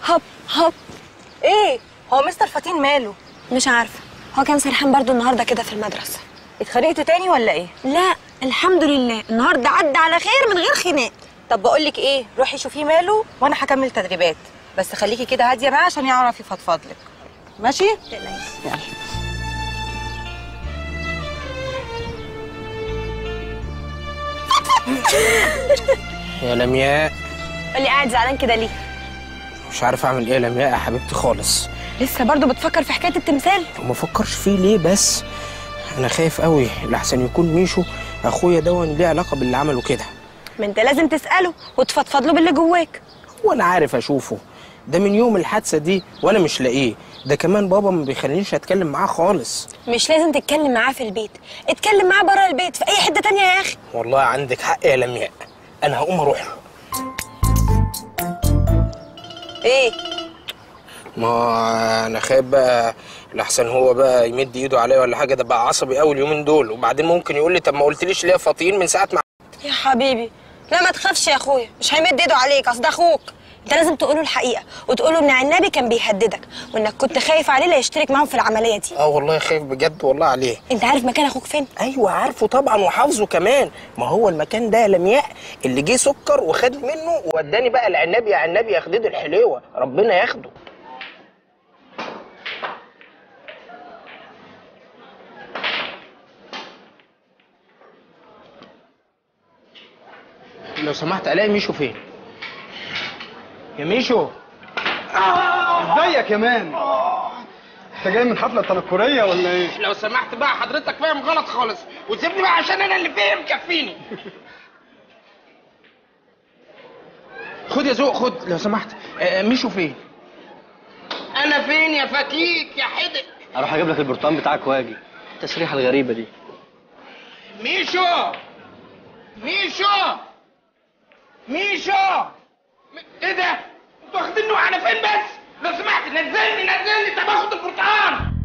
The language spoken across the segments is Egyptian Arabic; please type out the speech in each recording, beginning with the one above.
هب هب ايه هو مستر فطين ماله مش عارفه هو كان سرحان برضو النهارده كده في المدرسه اتخانقتوا تاني ولا ايه لا الحمد لله النهارده عدى على خير من غير خناق طب بقول لك ايه روحي شوفيه ماله وانا هكمل تدريبات بس خليكي كده هاديه معاه عشان يعرف يفضفض لك ماشي يلا يا لمياء اللي قاعد زعلان كده ليه مش عارف اعمل ايه يا لمياء يا حبيبتي خالص لسه برضو بتفكر في حكايه التمثال وما فكرش فيه ليه بس انا خايف قوي لحسن يكون ميشو اخويا دون ليه علاقه باللي عمله كده ما انت لازم تساله وتفضفض له باللي جواك وانا عارف اشوفه ده من يوم الحادثه دي وانا مش لاقيه ده كمان بابا ما بيخلينيش اتكلم معاه خالص مش لازم تتكلم معاه في البيت اتكلم معاه بره البيت في اي حته تانية يا اخي والله عندك حق يا لمياء انا هقوم اروح له ايه ما انا خايف بقى لحسن هو بقى يمد ايده عليا ولا حاجه ده بقى عصبي قوي اليومين دول وبعدين ممكن يقول لي طب ما قلتليش ليه يا فطين من ساعه ما يا حبيبي لا ما تخافش يا اخويا مش هيمد ايده عليك اصل ده اخوك انت لازم تقوله الحقيقه وتقوله ان عنابي كان بيهددك وانك كنت خايف عليه لا يشترك معاهم في العمليه دي اه والله خايف بجد والله عليه انت عارف مكان اخوك فين ايوه عارفه طبعا وحافظه كمان ما هو المكان ده يا لمياء اللي جه سكر وخد منه ووداني بقى العنابي يا عنابي يا خديد الحليوه ربنا ياخده لو سمحت الاقي ميشو فين يا ميشو ازيك يا مان انت جاي من حفله تنكريه ولا ايه لو سمحت بقى حضرتك فاهم غلط خالص وسيبني بقى عشان انا اللي فاهم كفيني خد يا ذوق خد لو سمحت آه، ميشو فين انا فين يا فكيك يا حدق اروح اجيب لك البرتقال بتاعك واجي التسريحه الغريبه دي ميشو ميشو ميشو م- ايه ده انتوا واخدينه على فين بس لو سمحت نزلني نزلني طب اخد البرتقال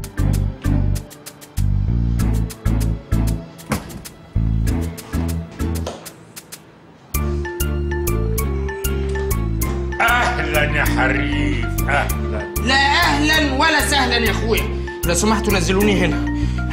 اهلا يا حريف اهلا لا اهلا ولا سهلا يا اخويا لو سمحتوا نزلوني هنا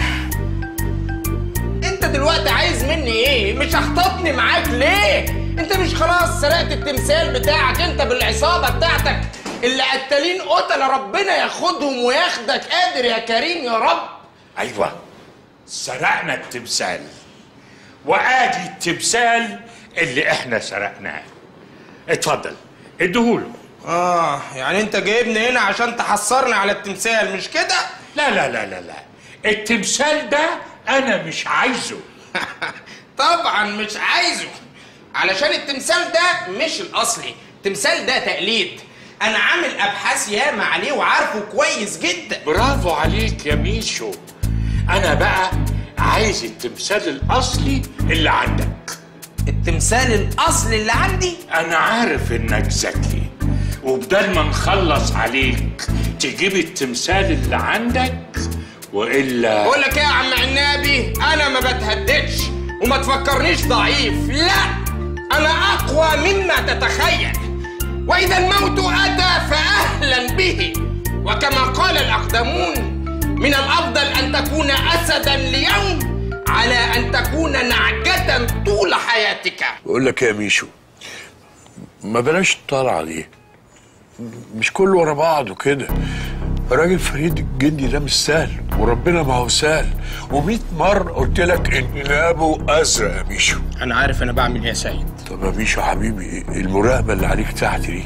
انت دلوقتي عايز مني ايه مش هخططني معاك ليه انت مش خلاص سرقت التمثال بتاعك انت بالعصابه بتاعتك اللي قتالين قتله ربنا ياخدهم وياخدك قادر يا كريم يا رب ايوه سرقنا التمثال وادي التمثال اللي احنا سرقناه اتفضل اديهوله اه يعني انت جايبني هنا عشان تحصرني على التمثال مش كده لا لا لا لا لا التمثال ده انا مش عايزه طبعا مش عايزه علشان التمثال ده مش الاصلي التمثال ده تقليد انا عامل ابحاث ياما عليه وعارفه كويس جدا برافو عليك يا ميشو انا بقى عايز التمثال الاصلي اللي عندك التمثال الاصلي اللي عندي انا عارف انك ذكي وبدل ما نخلص عليك تجيب التمثال اللي عندك والا بقول لك ايه يا عم عنابي انا ما بتهددش وما تفكرنيش ضعيف لا انا اقوى مما تتخيل واذا الموت اتى فاهلا به وكما قال الاقدمون من الافضل ان تكون اسدا ليوم على ان تكون نعجه طول حياتك بقول لك يا ميشو ما بلاش الطلعه دي مش كله ورا بعضه كده راجل فريد الجندي ده مش سهل وربنا ما هو سهل ومئة مرة قلت لك إن لابه أزرق يا ميشو انا عارف انا بعمل ايه يا سيد طب يا ميشو حبيبي المراقبة اللي عليك تحت دي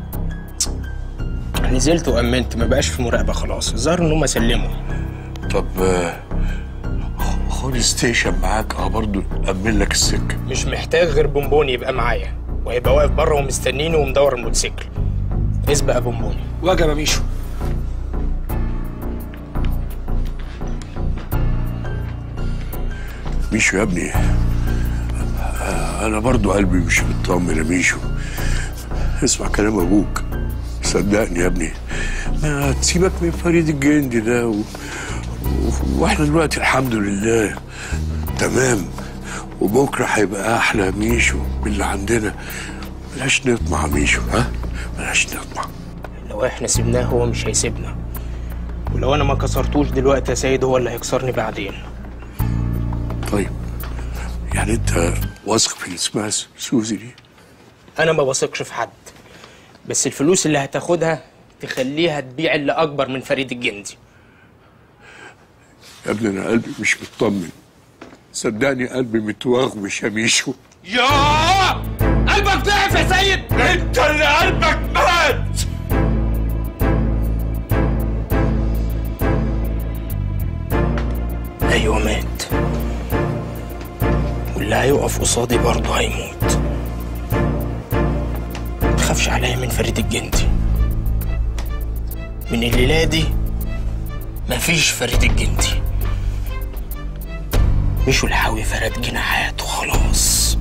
نزلت وامنت ما بقاش في مراقبه خلاص الظاهر ان هم سلموا طب آه، خد ستيشن معاك اه برضه أمن لك السكة مش محتاج غير بونبوني يبقى معايا وهيبقى واقف بره ومستنيني ومدور الموتوسيكل اسبق يا بونبوني وجب يا ميشو ميشو يا ابني آه، أنا برضه قلبي مش مطمن يا ميشو اسمع كلام أبوك صدقني يا ابني ما تسيبك من فريد الجندي ده و... و... واحنا دلوقتي الحمد لله تمام وبكره هيبقى احلى يا ميشو من اللي عندنا بلاش نطمع يا ميشو ها بلاش نطمع لو احنا سيبناه هو مش هيسيبنا ولو انا ما كسرتوش دلوقتي يا سيد هو اللي هيكسرني بعدين طيب يعني انت واثق في اللي اسمها سوزي دي انا ما بثقش في حد بس الفلوس اللي هتاخدها تخليها تبيع اللي اكبر من فريد الجندي يا ابني انا قلبي مش مطمن صدقني قلبي متوغوش يا ميشو يا قلبك ضعف يا سيد انت اللي قلبك مات ايوه مات واللي هيقف قصادي برضه هيموت متخافش عليا من فريد الجندي من الليلة دي مفيش فريد الجندي مشوا الحاوي فرد جناحاته خلاص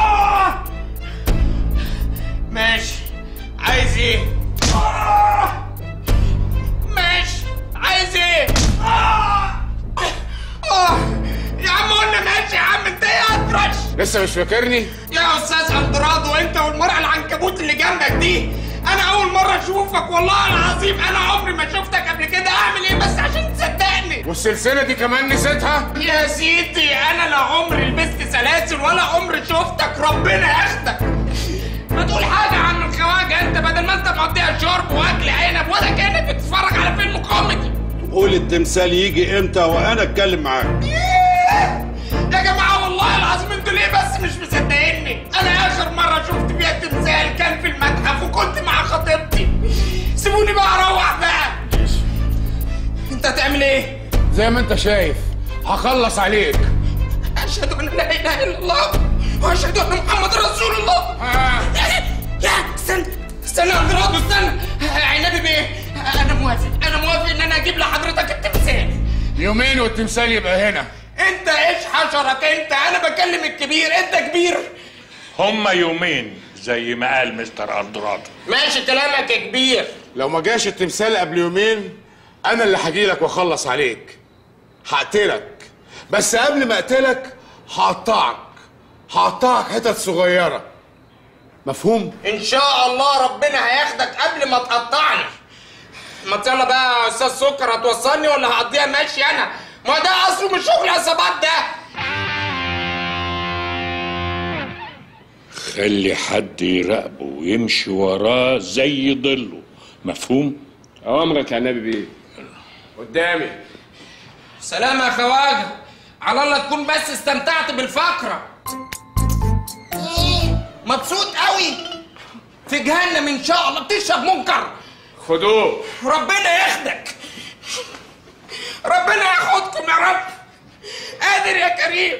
ماشي عايز ايه آه! ماشي عايز ايه آه! آه! يا عم قلنا ماشي يا عم انت ايه اطرش لسه مش فاكرني؟ يا استاذ اندرادو انت والمرأة العنكبوت اللي جنبك دي انا اول مرة اشوفك والله العظيم انا عمري ما شفتك قبل كده اعمل ايه بس عشان تصدقني والسلسلة دي كمان نسيتها؟ يا سيدي انا لا عمري لبست سلاسل ولا عمري شفتك ربنا ياخدك ما تقول حاجة عن الخواجة انت بدل ما انت مقضيها شرب واكل عنب ولا كانك بتتفرج على فيلم كوميدي قول التمثال يجي امتى وانا اتكلم معاك يا جماعة والله العظيم انتوا ليه بس مش مصدقيني انا اخر مرة شفت فيها تمثال كان في المتحف وكنت مع خطيبتي سيبوني بقى اروح بقى انت هتعمل ايه؟ زي ما انت شايف هخلص عليك اشهد ان لا اله الا الله واشهد ان محمد رسول الله آه. لا استنى استنى يا اندرادو استنى عنبي بيه انا موافق انا موافق ان انا اجيب لحضرتك التمثال يومين والتمثال يبقى هنا انت ايش حشرك انت انا بكلم الكبير انت كبير هما يومين زي ما قال مستر اندرادو ماشي كلامك يا كبير لو ما جاش التمثال قبل يومين انا اللي هجيلك واخلص عليك هقتلك بس قبل ما اقتلك هقطعك هقطعك حتت صغيرة مفهوم؟ ان شاء الله ربنا هياخدك قبل ما تقطعني ما يلا بقى يا استاذ سكر هتوصلني ولا هقضيها ماشي انا ما ده اصله من شغل عصابات ده خلي حد يراقبه ويمشي وراه زي ظله مفهوم؟ اوامرك يا نبي بيه قدامي سلام يا خواجه على الله تكون بس استمتعت بالفقره مبسوط قوي في جهنم ان شاء الله بتشرب منكر خدوه ربنا ياخدك ربنا ياخدكم يا رب قادر يا كريم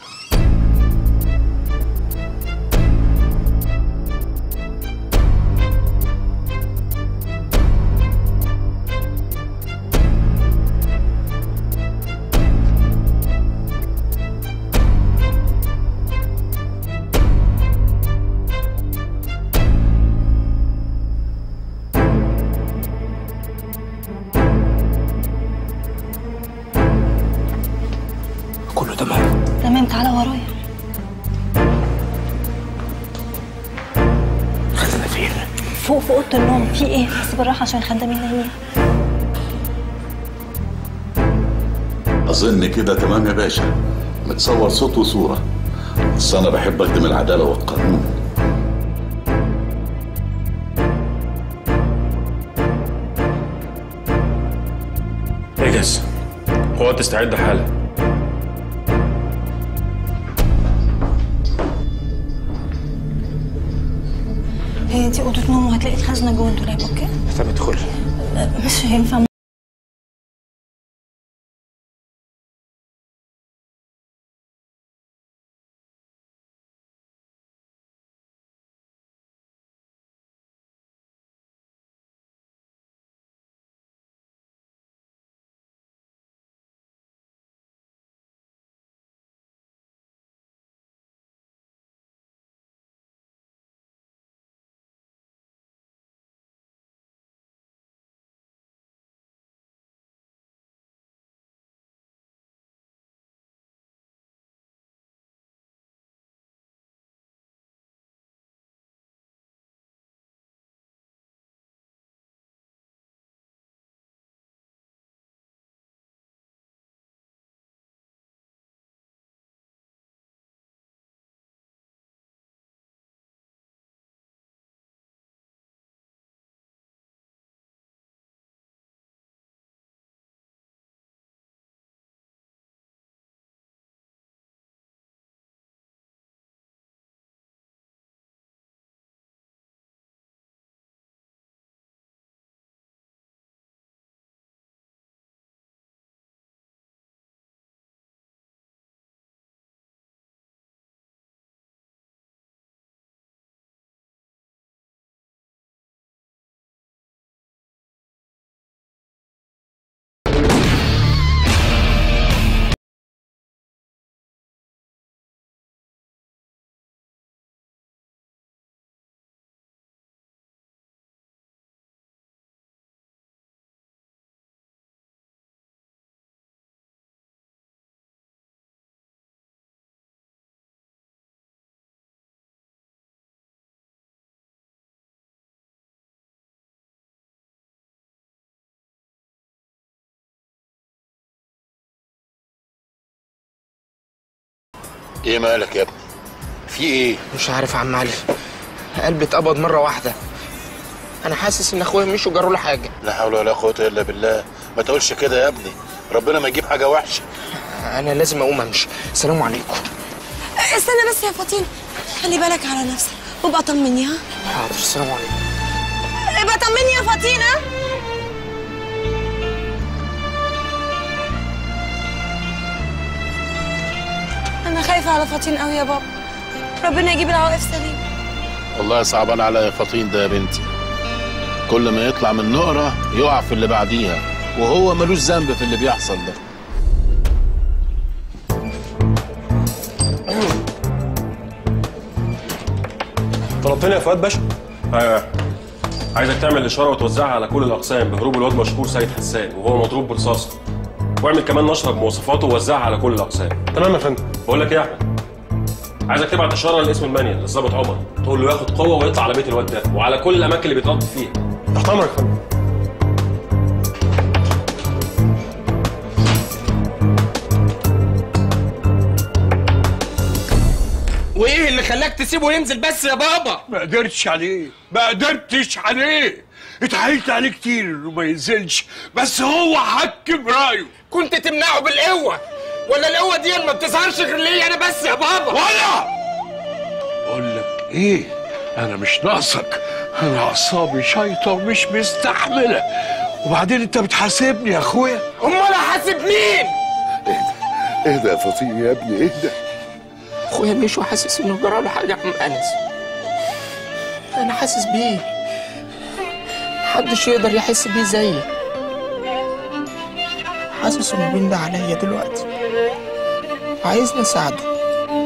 كله تمام تمام تعالى ورايا خدنا فين؟ فوق في اوضه النوم في ايه بس بالراحه عشان الخدامين نايمين اظن كده تمام يا باشا متصور صوت وصوره بس انا بحب اخدم العداله والقانون اجهز هو تستعد حالا هي دي اوضه نوم وهتلاقي الخزنه جوه الدولاب اوكي طب ادخل مش هينفع ايه مالك يا ابني في ايه مش عارف يا عم علي قلبي اتقبض مره واحده انا حاسس ان اخويا مش جروا له حاجه لا حول ولا قوه الا بالله ما تقولش كده يا ابني ربنا ما يجيب حاجه وحشه انا لازم اقوم امشي السلام عليكم استنى بس يا فطين خلي بالك على نفسك وابقى طمني ها حاضر السلام عليكم ابقى طمني يا فطينة انا خايفة على فطين قوي يا بابا ربنا يجيب العواقب سليم والله صعبان عليا فطين ده يا بنتي كل ما يطلع من نقره يقع في اللي بعديها وهو ملوش ذنب في اللي بيحصل ده طلبتني يا فؤاد باشا ايوه عايزك تعمل اشاره وتوزعها على كل الاقسام بهروب الواد مشهور سيد حسان وهو مضروب برصاصه واعمل كمان نشره بمواصفاته ووزعها على كل الاقسام تمام يا فندم بقول لك ايه يا احمد عايزك تبعت اشاره لاسم المانيال للظابط عمر تقول له ياخد قوه ويطلع على بيت الواد ده وعلى كل الاماكن اللي بيترد فيها تحت امرك يا فندم وايه اللي خلاك تسيبه ينزل بس يا بابا ما قدرتش عليه ما قدرتش عليه اتحايلت عليه كتير انه ما ينزلش بس هو حكم رايه كنت تمنعه بالقوه ولا القوه دي ما بتظهرش غير ليا انا بس يا بابا ولا بقول لك ايه انا مش ناقصك انا اعصابي شايطه ومش مستحمله وبعدين انت بتحاسبني يا اخويا امال احاسب مين اهدى يا فطين يا ابني اهدى اخويا مش حاسس انه جرى له حاجه يا عم انس انا حاسس بيه محدش يقدر يحس بيه زيي حاسس انه بينده عليا دلوقتي وعايزني اساعده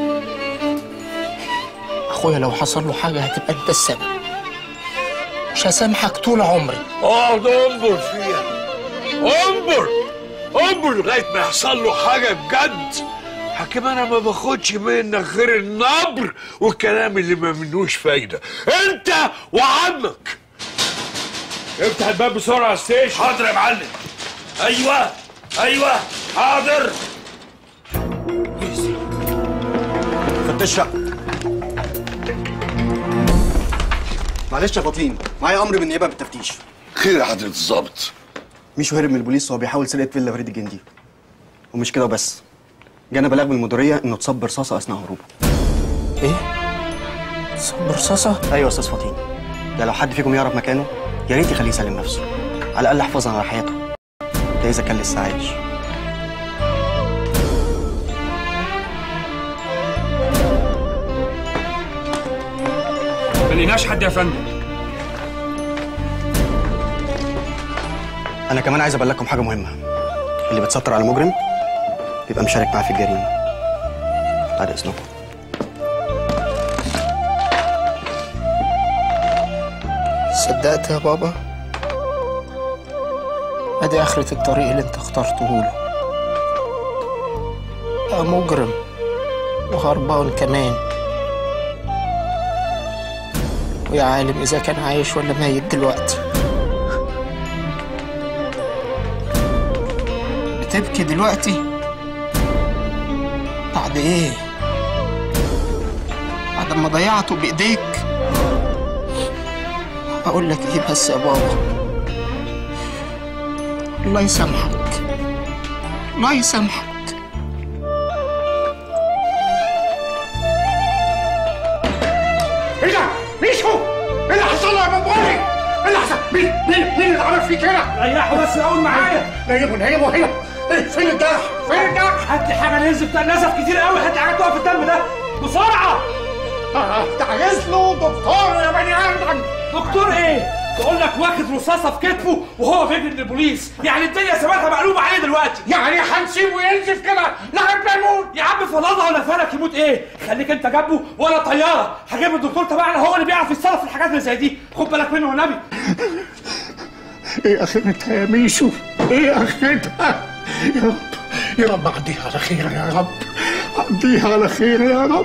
اخويا لو حصل له حاجه هتبقى انت السبب مش هسامحك طول عمري اقعد انظر فيها انظر انظر لغايه ما يحصل له حاجه بجد حكيم انا ما باخدش منك غير النبر والكلام اللي ما منوش فايده انت وعمك افتح الباب بسرعه يا ستيش حاضر يا معلم ايوه ايوه حاضر فتش شقة معلش يا فطين معايا امر من النيابه بالتفتيش خير يا حضره الظابط ميشو هرب من البوليس وهو بيحاول سرقه فيلا فريد الجندي ومش كده وبس جانا بلاغ من المديريه انه اتصاب برصاصه اثناء هروبه ايه اتصاب برصاصه ايوه يا استاذ فطين ده لو حد فيكم يعرف مكانه يا ريت يخليه يسلم نفسه على الاقل حفاظا على حياته ده اذا كان لسه عايش ما لقيناش حد يا فندم انا كمان عايز ابلغكم حاجه مهمه اللي بتستر على مجرم يبقى مشارك معاه في الجريمه بعد اذنكم صدقت يا بابا ادي اخرة الطريق اللي انت اخترته له بقى مجرم وهربان كمان ويا عالم اذا كان عايش ولا ميت دلوقتي بتبكي دلوقتي بعد ايه بعد ما ضيعته بايديك اقول لك ايه بس يا بابا الله يسامحك الله يسامحك ايه ده؟ ميشو ايه اللي حصل له يا بابوري؟ ايه اللي حصل؟ مين مين مين اللي عمل فيه كده؟ ريحوا بس الاول معايا نيمه نيمه هنا إيه، فين الجرح؟ فين الجرح؟ هات لي حاجه ننزف نزف كتير قوي هات لي حاجه توقف الدم ده بسرعه آه، ده عايز له دكتور يا بني ادم دكتور ايه؟ تقول لك واخد رصاصه في كتفه وهو بيجري للبوليس يعني الدنيا سمعتها مقلوبه عليه دلوقتي يعني هنسيبه ينزف كده لغايه ما يموت يا عم فضلها ولا فلك يموت ايه؟ خليك انت جنبه ولا طياره هجيب الدكتور تبعنا هو اللي بيعرف يتصرف في الحاجات اللي زي دي خد بالك منه والنبي ايه اخرتها يا ميشو؟ ايه اخرتها؟ يا رب يا رب عديها على خير يا رب عديها على خير يا رب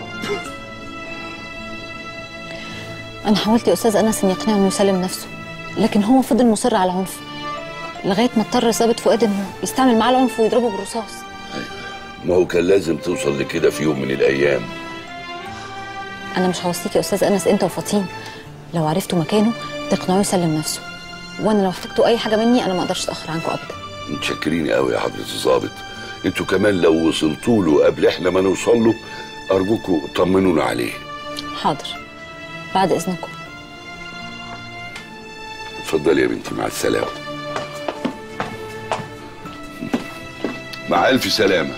أنا حاولت يا أستاذ أنس إن يقنعه إنه يسلم نفسه لكن هو فضل مصر على العنف لغاية ما اضطر ثابت فؤاد إنه يستعمل معاه العنف ويضربه بالرصاص ما هو كان لازم توصل لكده في يوم من الايام انا مش هوصيك يا استاذ انس انت وفطين لو عرفتوا مكانه تقنعوه يسلم نفسه وانا لو احتجتوا اي حاجه مني انا ما اقدرش اتاخر عنكم ابدا متشكرين قوي يا حضرة الظابط انتوا كمان لو وصلتوا له قبل احنا ما نوصل له ارجوكوا طمنونا عليه حاضر بعد اذنكم اتفضلي يا بنتي مع السلامة مع ألف سلامة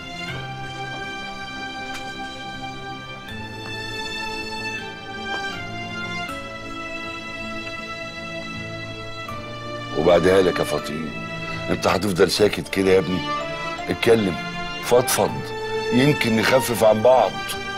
وبعدها لك يا فطين انت هتفضل ساكت كده يا ابني اتكلم فضفض يمكن نخفف عن بعض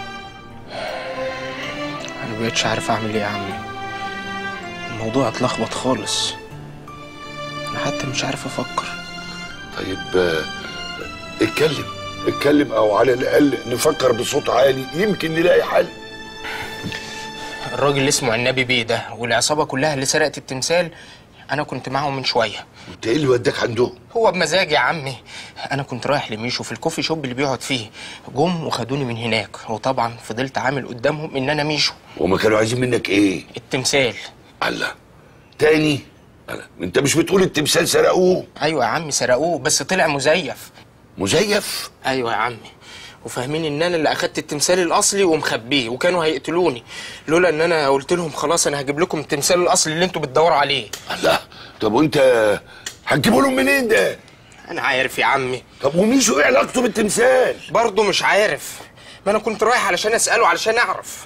انا مبقتش عارف اعمل ايه يا عمي الموضوع اتلخبط خالص انا حتى مش عارف افكر طيب آه، اتكلم اتكلم او على الاقل نفكر بصوت عالي يمكن نلاقي حل الراجل اللي اسمه عنابي بيه ده والعصابه كلها اللي سرقت التمثال انا كنت معاهم من شويه انت ايه اللي وداك عندهم هو بمزاج يا عمي انا كنت رايح لميشو في الكوفي شوب اللي بيقعد فيه جم وخدوني من هناك وطبعا فضلت عامل قدامهم ان انا ميشو وما كانوا عايزين منك ايه التمثال الله تاني الله انت مش بتقول التمثال سرقوه ايوه يا عمي سرقوه بس طلع مزيف مزيف ايوه يا عمي وفاهمين ان انا اللي اخدت التمثال الاصلي ومخبيه وكانوا هيقتلوني لولا ان انا قلت لهم خلاص انا هجيب لكم التمثال الاصلي اللي انتوا بتدوروا عليه الله طب وانت هتجيبوا لهم منين ده انا عارف يا عمي طب وميشو ايه علاقته بالتمثال برضه مش عارف ما انا كنت رايح علشان اساله علشان اعرف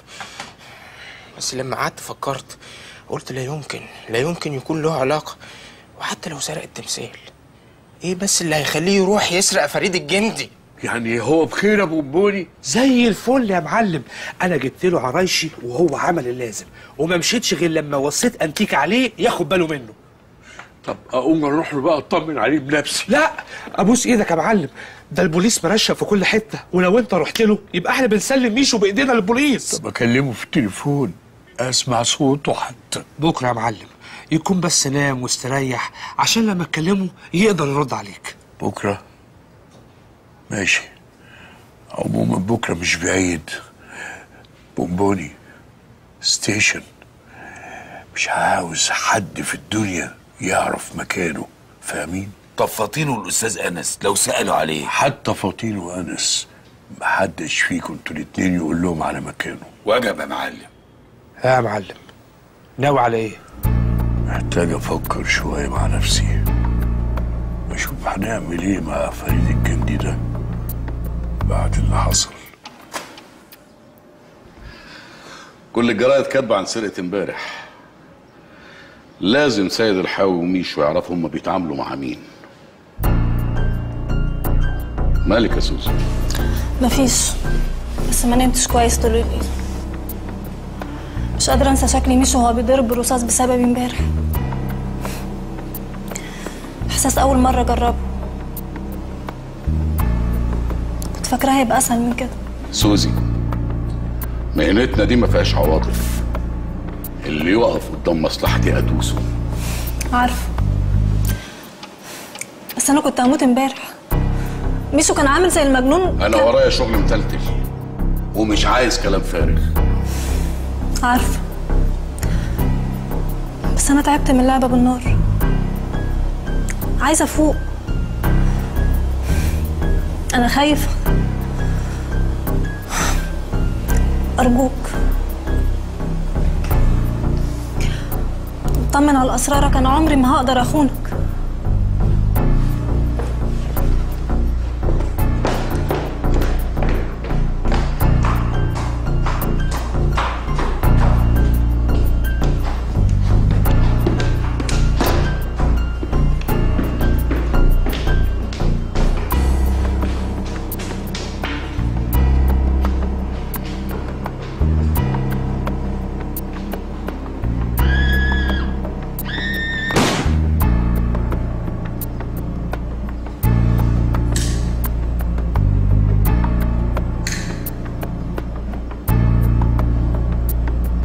بس لما قعدت فكرت قلت لا يمكن لا يمكن يكون له علاقه وحتى لو سرق التمثال ايه بس اللي هيخليه يروح يسرق فريد الجندي يعني هو بخير يا ابو بوني زي الفل يا معلم انا جبت له عرايشي وهو عمل اللازم وما مشيتش غير لما وصيت انتيك عليه ياخد باله منه طب اقوم اروح له بقى اطمن عليه بنفسي لا ابوس ايدك يا معلم ده البوليس مرشق في كل حته ولو انت رحت له يبقى احنا بنسلم ميشو بايدينا للبوليس طب اكلمه في التليفون اسمع صوته حتى بكره يا معلم يكون بس نام واستريح عشان لما تكلمه يقدر يرد عليك بكره ماشي عموما بكره مش بعيد بونبوني ستيشن مش عاوز حد في الدنيا يعرف مكانه فاهمين طب فاطين والاستاذ انس لو سالوا عليه حتى فاطين وانس محدش فيكم انتوا الاتنين يقول لهم على مكانه وجب يا معلم ها يا معلم ناوي على ايه محتاج افكر شويه مع نفسي اشوف هنعمل ايه مع فريد الجندي ده بعد اللي حصل كل الجرايد كاتبه عن سرقه امبارح لازم سيد الحاوي وميشو يعرفوا هما بيتعاملوا مع مين مالك يا سوزي مفيش بس ما نمتش كويس طول الليل مش قادرة انسى شكلي مشي وهو بيضرب بالرصاص بسببي امبارح احساس اول مرة اجربه كنت فاكراه هيبقى اسهل من كده سوزي مهنتنا دي ما فيهاش عواطف اللي يقف قدام مصلحتي ادوسه عارفة بس انا كنت هموت امبارح ميشو كان عامل زي المجنون انا كان- ورايا شغل متلتل ومش عايز كلام فارغ عارفة بس أنا تعبت من اللعبة بالنار عايزة أفوق أنا خايفة أرجوك اطمن على أسرارك أنا عمري ما هقدر أخونك